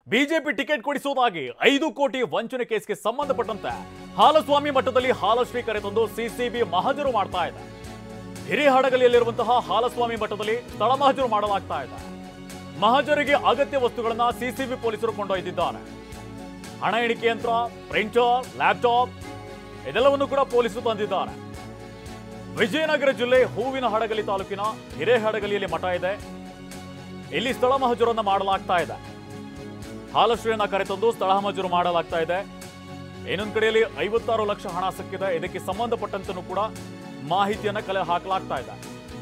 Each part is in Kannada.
ಬಿಜೆಪಿ ಟಿಕೆಟ್ ಕೊಡಿಸುವುದಾಗಿ ಐದು ಕೋಟಿ ವಂಚನೆ ಕೇಸ್ಗೆ ಸಂಬಂಧಪಟ್ಟಂತೆ ಹಾಲಸ್ವಾಮಿ ಮಠದಲ್ಲಿ ಹಾಲಶ್ರೀ ಕರೆತಂದು ಸಿಸಿಬಿ ಮಹಜರು ಮಾಡ್ತಾ ಇದೆ ಹಿರಿಹಡಗಲಿಯಲ್ಲಿರುವಂತಹ ಹಾಲಸ್ವಾಮಿ ಮಠದಲ್ಲಿ ಸ್ಥಳ ಮಹಜರು ಮಾಡಲಾಗ್ತಾ ಇದೆ ಮಹಜರಿಗೆ ಅಗತ್ಯ ವಸ್ತುಗಳನ್ನ ಸಿಸಿಬಿ ಪೊಲೀಸರು ಕೊಂಡೊಯ್ದಿದ್ದಾರೆ ಹಣ ಎಣಿಕೆ ಯಂತ್ರ ಪ್ರಿಂಟರ್ ಲ್ಯಾಪ್ಟಾಪ್ ಇದೆಲ್ಲವನ್ನು ಕೂಡ ಪೊಲೀಸರು ತಂದಿದ್ದಾರೆ ವಿಜಯನಗರ ಜಿಲ್ಲೆ ಹೂವಿನ ಹಡಗಲಿ ತಾಲೂಕಿನ ಹಿರೇಹಡಗಲಿಯಲ್ಲಿ ಮಠ ಇದೆ ಇಲ್ಲಿ ಸ್ಥಳ ಮಹಜರನ್ನ ಮಾಡಲಾಗ್ತಾ ಇದೆ ಹಾಲಶ್ರೀಯನ್ನ ಕರೆತಂದು ಸ್ಥಳ ಮಹಜರು ಮಾಡಲಾಗ್ತಾ ಇದೆ ಇನ್ನೊಂದು ಕಡೆಯಲ್ಲಿ ಐವತ್ತಾರು ಲಕ್ಷ ಹಣ ಸಿಕ್ಕಿದೆ ಇದಕ್ಕೆ ಸಂಬಂಧಪಟ್ಟಂತನೂ ಕೂಡ ಮಾಹಿತಿಯನ್ನ ಕಲೆ ಹಾಕಲಾಗ್ತಾ ಇದೆ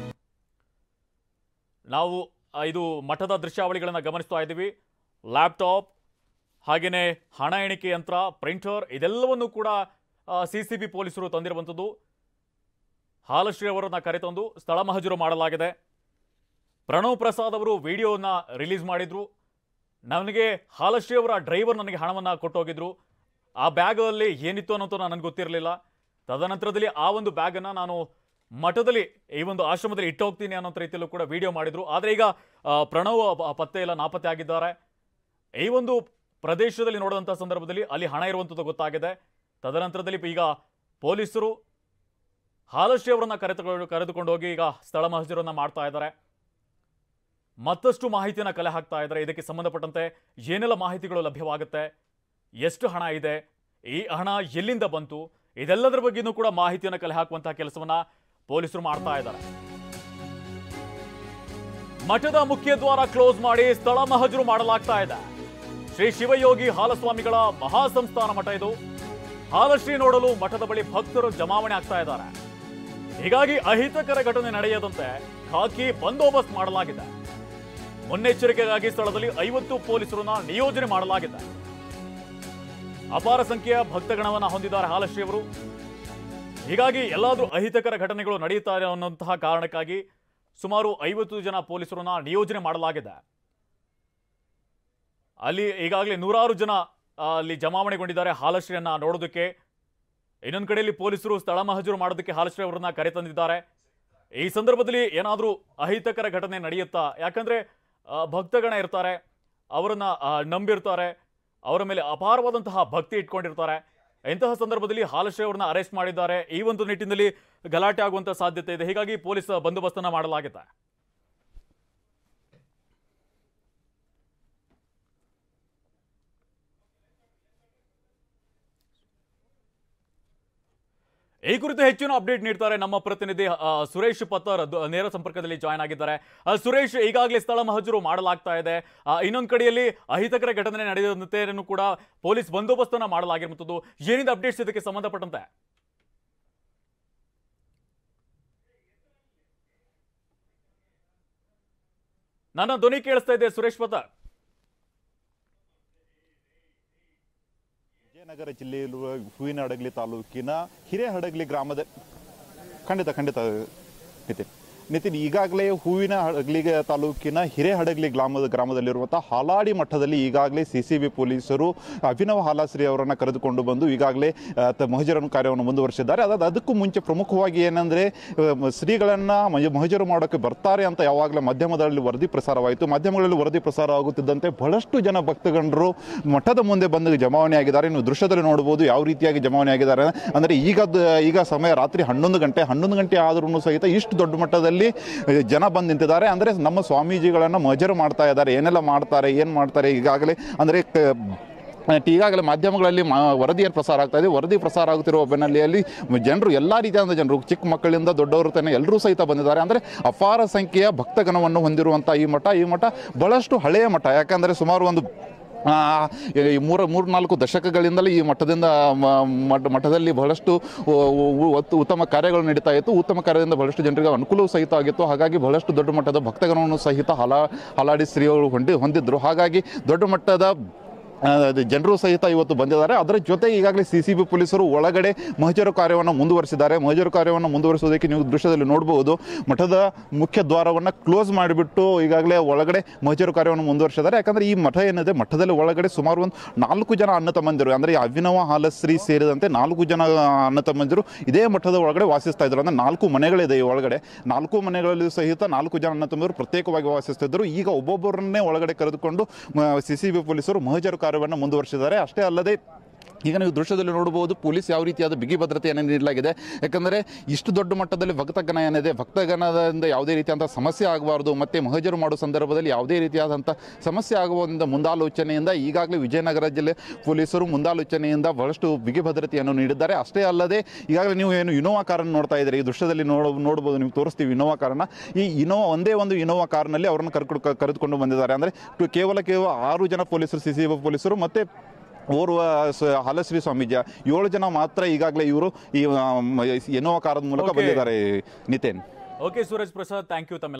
ನಾವು ಆ, ಇದು ಮಠದ ದೃಶ್ಯಾವಳಿಗಳನ್ನ ಗಮನಿಸ್ತಾ ಇದ್ದೀವಿ ಲ್ಯಾಪ್ಟಾಪ್ ಹಾಗೆಯೇ ಹಣ ಎಣಿಕೆ ಯಂತ್ರ ಪ್ರಿಂಟರ್ ಇದೆಲ್ಲವನ್ನು ಕೂಡ ಸಿ ಸಿ ಬಿ ಪೊಲೀಸರು ತಂದಿರುವಂಥದ್ದು ಹಾಲಶ್ರೀ ಅವರನ್ನ ಕರೆತಂದು ಸ್ಥಳ ಮಹಜರು ಮಾಡಲಾಗಿದೆ ಪ್ರಣವ್ ಪ್ರಸಾದ್ ಅವರು ವಿಡಿಯೋನ ರಿಲೀಸ್ ಮಾಡಿದ್ರು ನನಗೆ ಹಾಲಶ್ರೀ ಅವರ ಡ್ರೈವರ್ ನನಗೆ ಹಣವನ್ನು ಕೊಟ್ಟೋಗಿದ್ರು ಆ ಬ್ಯಾಗಲ್ಲಿ ಏನಿತ್ತು ಅನ್ನೋದು ನನಗೆ ಗೊತ್ತಿರಲಿಲ್ಲ ತದನಂತರದಲ್ಲಿ ಆ ಒಂದು ಬ್ಯಾಗನ್ನು ನಾನು ಮಠದಲ್ಲಿ ಈ ಒಂದು ಆಶ್ರಮದಲ್ಲಿ ಇಟ್ಟೋಗ್ತೀನಿ ಅನ್ನೋ ರೀತಿಯಲ್ಲೂ ಕೂಡ ವಿಡಿಯೋ ಮಾಡಿದ್ರು ಆದರೆ ಈಗ ಆ, ಪ್ರಣವ್ ಪ- ಪತ್ತೆ ಇಲ್ಲ ನಾಪತ್ತೆ ಆಗಿದ್ದಾರೆ ಈ ಒಂದು ಪ್ರದೇಶದಲ್ಲಿ ನೋಡುವಂಥ ಸಂದರ್ಭದಲ್ಲಿ ಅಲ್ಲಿ ಹಣ ಇರುವಂಥದ್ದು ಗೊತ್ತಾಗಿದೆ ತದನಂತರದಲ್ಲಿ ಈಗ ಪೊಲೀಸರು ಹಾಲಶ್ರೀ ಅವರನ್ನ ಕರೆದುಕೊಂಡು ಕರೆದುಕೊಂಡು ಹೋಗಿ ಈಗ ಸ್ಥಳ ಮಹಜರನ್ನ ಮಾಡ್ತಾ ಇದ್ದಾರೆ ಮತ್ತಷ್ಟು ಮಾಹಿತಿಯನ್ನು ಕಲೆ ಹಾಕ್ತಾ ಇದ್ದಾರೆ ಇದಕ್ಕೆ ಸಂಬಂಧಪಟ್ಟಂತೆ ಏನೆಲ್ಲ ಮಾಹಿತಿಗಳು ಲಭ್ಯವಾಗುತ್ತೆ ಎಷ್ಟು ಹಣ ಇದೆ ಈ ಹಣ ಎಲ್ಲಿಂದ ಬಂತು ಇದೆಲ್ಲದರ ಬಗ್ಗೆನೂ ಕೂಡ ಮಾಹಿತಿಯನ್ನು ಕಲೆ ಹಾಕುವಂತಹ ಕೆಲಸವನ್ನ ಪೊಲೀಸರು ಮಾಡ್ತಾ ಇದ್ದಾರೆ ಮಠದ ಮುಖ್ಯ ದ್ವಾರ ಕ್ಲೋಸ್ ಮಾಡಿ ಸ್ಥಳ ಮಹಜರು ಮಾಡಲಾಗ್ತಾ ಇದೆ ಶ್ರೀ ಶಿವಯೋಗಿ ಹಾಲಸ್ವಾಮಿಗಳ ಮಹಾಸಂಸ್ಥಾನ ಮಠ ಇದು ಹಾಲಶ್ರೀ ನೋಡಲು ಮಠದ ಬಳಿ ಭಕ್ತರು ಜಮಾವಣೆ ಆಗ್ತಾ ಇದ್ದಾರೆ ಹೀಗಾಗಿ ಅಹಿತಕರ ಘಟನೆ ನಡೆಯದಂತೆ ಖಾಕಿ ಬಂದೋಬಸ್ತ್ ಮಾಡಲಾಗಿದೆ ಮುನ್ನೆಚ್ಚರಿಕೆಗಾಗಿ ಸ್ಥಳದಲ್ಲಿ ಐವತ್ತು ಪೊಲೀಸರನ್ನ ನಿಯೋಜನೆ ಮಾಡಲಾಗಿದೆ ಅಪಾರ ಸಂಖ್ಯೆಯ ಭಕ್ತಗಣವನ್ನ ಹೊಂದಿದ್ದಾರೆ ಹಾಲಶ್ರೀ ಅವರು ಹೀಗಾಗಿ ಎಲ್ಲಾದ್ರೂ ಅಹಿತಕರ ಘಟನೆಗಳು ನಡೆಯುತ್ತಾರೆ ಅನ್ನುವಂತಹ ಕಾರಣಕ್ಕಾಗಿ ಸುಮಾರು ಐವತ್ತು ಜನ ಪೊಲೀಸರನ್ನ ನಿಯೋಜನೆ ಮಾಡಲಾಗಿದೆ ಅಲ್ಲಿ ಈಗಾಗಲೇ ನೂರಾರು ಜನ ಆ, ಅಲ್ಲಿ ಜಮಾವಣೆಗೊಂಡಿದ್ದಾರೆ ಹಾಲಶ್ರೀಯನ್ನ ನೋಡೋದಕ್ಕೆ ಇನ್ನೊಂದು ಕಡೆಯಲ್ಲಿ ಪೊಲೀಸರು ಸ್ಥಳ ಮಹಜರು ಮಾಡೋದಕ್ಕೆ ಹಾಲಶ್ರೀ ಅವರನ್ನ ಕರೆತಂದಿದ್ದಾರೆ ಈ ಸಂದರ್ಭದಲ್ಲಿ ಏನಾದರೂ ಅಹಿತಕರ ಘಟನೆ ನಡೆಯುತ್ತಾ ಯಾಕಂದ್ರೆ ಆ, ಭಕ್ತಗಣ ಇರ್ತಾರೆ ಅವರನ್ನ ಆ, ನಂಬಿರ್ತಾರೆ ಅವರ ಮೇಲೆ ಅಪಾರವಾದಂತಹ ಭಕ್ತಿ ಇಟ್ಕೊಂಡಿರ್ತಾರೆ ಇಂತಹ ಸಂದರ್ಭದಲ್ಲಿ ಹಾಲಶ್ರೀ ಅವರನ್ನ ಅರೆಸ್ಟ್ ಮಾಡಿದ್ದಾರೆ ಈ ಒಂದು ನಿಟ್ಟಿನಲ್ಲಿ ಗಲಾಟೆ ಆಗುವಂತ ಸಾಧ್ಯತೆ ಇದೆ ಹೀಗಾಗಿ ಪೊಲೀಸ್ ಬಂದೋಬಸ್ತನ್ನ ಮಾಡಲಾಗಿದೆ ಈ ಕುರಿತು ಹೆಚ್ಚಿನ ಅಪ್ಡೇಟ್ ನೀಡ್ತಾರೆ ನಮ್ಮ ಪ್ರತಿನಿಧಿ ಆ, ಸುರೇಶ್ ಪತ್ತರ್ ದ- ನೇರ ಸಂಪರ್ಕದಲ್ಲಿ ಜಾಯ್ನ್ ಆಗಿದ್ದಾರೆ ಆ, ಸುರೇಶ್ ಈಗಾಗಲೇ ಸ್ಥಳ ಮಹಜರು ಮಾಡಲಾಗ್ತಾ ಇದೆ ಆ, ಇನ್ನೊಂದು ಕಡೆಯಲ್ಲಿ ಅಹಿತಕರ ಘಟನೆ ನಡೆದಂತೆ ಕೂಡ ಪೊಲೀಸ್ ಬಂದೋಬಸ್ತನ್ನ ಮಾಡಲಾಗಿರುವಂಥದ್ದು ಏನಿದೆ ಅಪ್ಡೇಟ್ಸ್ ಇದಕ್ಕೆ ಸಂಬಂಧಪಟ್ಟಂತೆ ನನ್ನ ಧ್ವನಿ ಕೇಳಿಸ್ತಾ ಇದೆ ಸುರೇಶ್ ಪತ್ತರ್ ವಿಜಯನಗರ ಜಿಲ್ಲೆಯಲ್ಲಿರುವ ಹೂವಿನ ಹಡಗಲಿ ತಾಲೂಕಿನ ಹಿರೇಹಡಗಲಿ ಗ್ರಾಮದ ಖಂಡಿತ ಖಂಡಿತ ನಿತಿನ್ ನಿತಿನ್ ಈಗಾಗಲೇ ಹೂವಿನ ಹಡಗಲಿ ತಾಲೂಕಿನ ಹಿರೇಹಡಗಲಿ ಗ್ರಾಮದ ಗ್ರಾಮದಲ್ಲಿರುವಂಥ ಹಾಲಾಡಿ ಮಠದಲ್ಲಿ ಈಗಾಗಲೇ ಸಿ ಸಿ ಬಿ ಪೊಲೀಸರು ಅಭಿನವ ಹಾಲಾಶ್ರೀ ಅವರನ್ನು ಕರೆದುಕೊಂಡು ಬಂದು ಈಗಾಗಲೇ ಆ, ತ- ಮಹಜರನ್ನು ಕಾರ್ಯವನ್ನು ಮುಂದುವರಿಸಿದ್ದಾರೆ ಅದಾದ ಅದಕ್ಕೂ ಮುಂಚೆ ಪ್ರಮುಖವಾಗಿ ಏನಂದರೆ ಶ್ರೀಗಳನ್ನು ಮಹಜರು ಮಾಡೋಕ್ಕೆ ಬರ್ತಾರೆ ಅಂತ ಯಾವಾಗಲೇ ಮಾಧ್ಯಮದಲ್ಲಿ ವರದಿ ಪ್ರಸಾರವಾಯಿತು ಮಾಧ್ಯಮಗಳಲ್ಲಿ ವರದಿ ಪ್ರಸಾರ ಆಗುತ್ತಿದ್ದಂತೆ ಬಹಳಷ್ಟು ಜನ ಭಕ್ತಗಣರು ಮಠದ ಮುಂದೆ ಬಂದು ಜಮಾವಣೆ ಆಗಿದ್ದಾರೆ ನೀವು ದೃಶ್ಯದಲ್ಲಿ ನೋಡ್ಬೋದು ಯಾವ ರೀತಿಯಾಗಿ ಜಮಾವಣೆ ಆಗಿದ್ದಾರೆ ಅಂದರೆ ಈಗ ಈಗ ಸಮಯ ರಾತ್ರಿ ಹನ್ನೊಂದು ಗಂಟೆ ಹನ್ನೊಂದು ಗಂಟೆ ಆದ್ರೂ ಸಹಿತ ಇಷ್ಟು ದೊಡ್ಡ ಮಟ್ಟದಲ್ಲಿ ಜನ ಬಂದು ನಿಂತಿದ್ದಾರೆ ಅಂದರೆ ನಮ್ಮ ಸ್ವಾಮೀಜಿಗಳನ್ನು ಮಜರು ಮಾಡ್ತಾ ಇದ್ದಾರೆ ಏನೆಲ್ಲ ಮಾಡ್ತಾರೆ ಏನು ಮಾಡ್ತಾರೆ ಈಗಾಗಲೇ ಅಂದರೆ ಈಗಾಗಲೇ ಮಾಧ್ಯಮಗಳಲ್ಲಿ ಮಾ ವರದಿ ಏನು ಪ್ರಸಾರ ಆಗ್ತಾ ಇದೆ ವರದಿ ಪ್ರಸಾರ ಆಗುತ್ತಿರುವ ಬೆನ್ನಲ್ಲಿಯಲ್ಲಿ ಜನರು ಎಲ್ಲ ರೀತಿಯಾದ ಜನರು ಚಿಕ್ಕ ಮಕ್ಕಳಿಂದ ದೊಡ್ಡವರು ತನಕ ಎಲ್ಲರೂ ಸಹಿತ ಬಂದಿದ್ದಾರೆ ಅಂದರೆ ಅಪಾರ ಸಂಖ್ಯೆಯ ಭಕ್ತಗಣವನ್ನು ಹೊಂದಿರುವಂಥ ಈ ಮಠ ಈ ಮಠ ಬಹಳಷ್ಟು ಹಳೆಯ ಮಠ ಯಾಕಂದರೆ ಸುಮಾರು ಒಂದು ಆ, ಈ ಮೂರು ಮೂರು ನಾಲ್ಕು ದಶಕಗಳಿಂದಲೇ ಈ ಮಠದಿಂದ ಮ- ಮಠ ಮಠದಲ್ಲಿ ಬಹಳಷ್ಟು ಉ- ಉ- ಉತ್- ಉತ್ತಮ ಕಾರ್ಯಗಳು ನಡೀತಾ ಇತ್ತು ಉತ್ತಮ ಕಾರ್ಯದಿಂದ ಬಹಳಷ್ಟು ಜನರಿಗೆ ಅನುಕೂಲವೂ ಸಹಿತ ಆಗಿತ್ತು ಹಾಗಾಗಿ ಬಹಳಷ್ಟು ದೊಡ್ಡ ಮಟ್ಟದ ಭಕ್ತಗಣವನ್ನು ಸಹಿತ ಹಲ ಹಲಾಡಿ ಶ್ರೀಗಳು ಹೊಂದಿ ಹೊಂದಿದ್ರು ಹಾಗಾಗಿ ದೊಡ್ಡ ಮಟ್ಟದ ಜನರು ಸಹಿತ ಇವತ್ತು ಬಂದಿದ್ದಾರೆ ಅದರ ಜೊತೆ ಈಗಾಗಲೇ ಸಿ ಸಿ ಬಿ ಪೊಲೀಸರು ಒಳಗಡೆ ಮಹಜರು ಕಾರ್ಯವನ್ನು ಮುಂದುವರಿಸಿದ್ದಾರೆ ಮಹಜರು ಕಾರ್ಯವನ್ನು ಮುಂದುವರಿಸೋದಕ್ಕೆ ನೀವು ದೃಶ್ಯದಲ್ಲಿ ನೋಡಬಹುದು ಮಠದ ಮುಖ್ಯ ದ್ವಾರವನ್ನು ಕ್ಲೋಸ್ ಮಾಡಿಬಿಟ್ಟು ಈಗಾಗಲೇ ಒಳಗಡೆ ಮಹಜರು ಕಾರ್ಯವನ್ನು ಮುಂದುವರಿಸಿದ್ದಾರೆ ಯಾಕಂದರೆ ಈ ಮಠ ಏನಿದೆ ಮಠದಲ್ಲಿ ಒಳಗಡೆ ಸುಮಾರು ಒಂದು ನಾಲ್ಕು ಜನ ಅಣ್ಣ ತಮ್ಮಂದಿರು ಅಂದರೆ ಈ ಅಭಿನವ ಹಾಲಶ್ರೀ ಸೇರಿದಂತೆ ನಾಲ್ಕು ಜನ ಅಣ್ಣ ತಮ್ಮಂದಿರು ಇದೇ ಮಠದ ಒಳಗಡೆ ವಾಸಿಸ್ತಾ ಇದ್ರು ಅಂದರೆ ನಾಲ್ಕು ಮನೆಗಳಿದೆ ಈ ಒಳಗಡೆ ನಾಲ್ಕು ಮನೆಗಳಲ್ಲಿ ಸಹಿತ ನಾಲ್ಕು ಜನ ಅಣ್ಣ ತಮ್ಮಂದಿರು ಪ್ರತ್ಯೇಕವಾಗಿ ವಾಸಿಸ್ತಿದ್ದರು ಈಗ ಒಬ್ಬೊಬ್ಬರನ್ನೇ ಒಳಗಡೆ ಕರೆದುಕೊಂಡು ಸಿ ಸಿ ಬಿ ಪೊಲೀಸರು ಮಹಜರು ಕಾರ್ಯವನ್ನು ಮುಂದುವರಿಸಿದ್ದಾರೆ ಅಷ್ಟೇ ಅಲ್ಲದೆ ಈಗ ನೀವು ದೃಶ್ಯದಲ್ಲಿ ನೋಡಬಹುದು ಪೊಲೀಸ್ ಯಾವ ರೀತಿಯಾದ ಬಿಗಿ ಭದ್ರತೆಯನ್ನು ನೀಡಲಾಗಿದೆ ಯಾಕಂದರೆ ಇಷ್ಟು ದೊಡ್ಡ ಮಟ್ಟದಲ್ಲಿ ಭಕ್ತಗಣ ಏನಿದೆ ಭಕ್ತಗಣದಿಂದ ಯಾವುದೇ ರೀತಿಯಾದಂಥ ಸಮಸ್ಯೆ ಆಗಬಾರ್ದು ಮತ್ತು ಮಹಜರು ಮಾಡೋ ಸಂದರ್ಭದಲ್ಲಿ ಯಾವುದೇ ರೀತಿಯಾದಂಥ ಸಮಸ್ಯೆ ಆಗುವುದರಿಂದ ಮುಂದಾಲೋಚನೆಯಿಂದ ಈಗಾಗಲೇ ವಿಜಯನಗರ ಜಿಲ್ಲೆ ಪೊಲೀಸರು ಮುಂದಾಲೋಚನೆಯಿಂದ ಬಹಳಷ್ಟು ಬಿಗಿ ಭದ್ರತೆಯನ್ನು ನೀಡಿದ್ದಾರೆ ಅಷ್ಟೇ ಅಲ್ಲದೆ ಈಗಾಗಲೇ ನೀವು ಏನು ಇನೋವಾ ಕಾರನ್ನು ನೋಡ್ತಾ ಇದ್ದೀರಿ ಈ ದೃಶ್ಯದಲ್ಲಿ ನೋಡ ನೋಡ್ಬೋದು ನೀವು ತೋರಿಸ್ತೀವಿ ಇನೋವಾ ಕಾರನ್ನ ಈ ಇನೋವಾ ಒಂದೇ ಒಂದು ಇನೋವಾ ಕಾರ್ನಲ್ಲಿ ಅವರನ್ನು ಕರ್ಕೊಂಡು ಕರೆದುಕೊಂಡು ಬಂದಿದ್ದಾರೆ ಅಂದರೆ ಕೇವಲ ಕೇವಲ ಆರು ಜನ ಪೊಲೀಸರು ಸಿ ಸಿ ಪೊಲೀಸರು ಮತ್ತು ಓರ್ವ ಸ- ಹಾಲಶ್ರೀ ಸ್ವಾಮೀಜಿ ಏಳು ಜನ ಮಾತ್ರ ಈಗಾಗಲೇ ಇವರು ಈ ಆ, ಮ- ಇನೋವಾ ಕಾರದ ಮೂಲಕ Okay. ಬಂದಿದ್ದಾರೆ Nitin okay Suraj Prasad thank you ತಮ್ಮ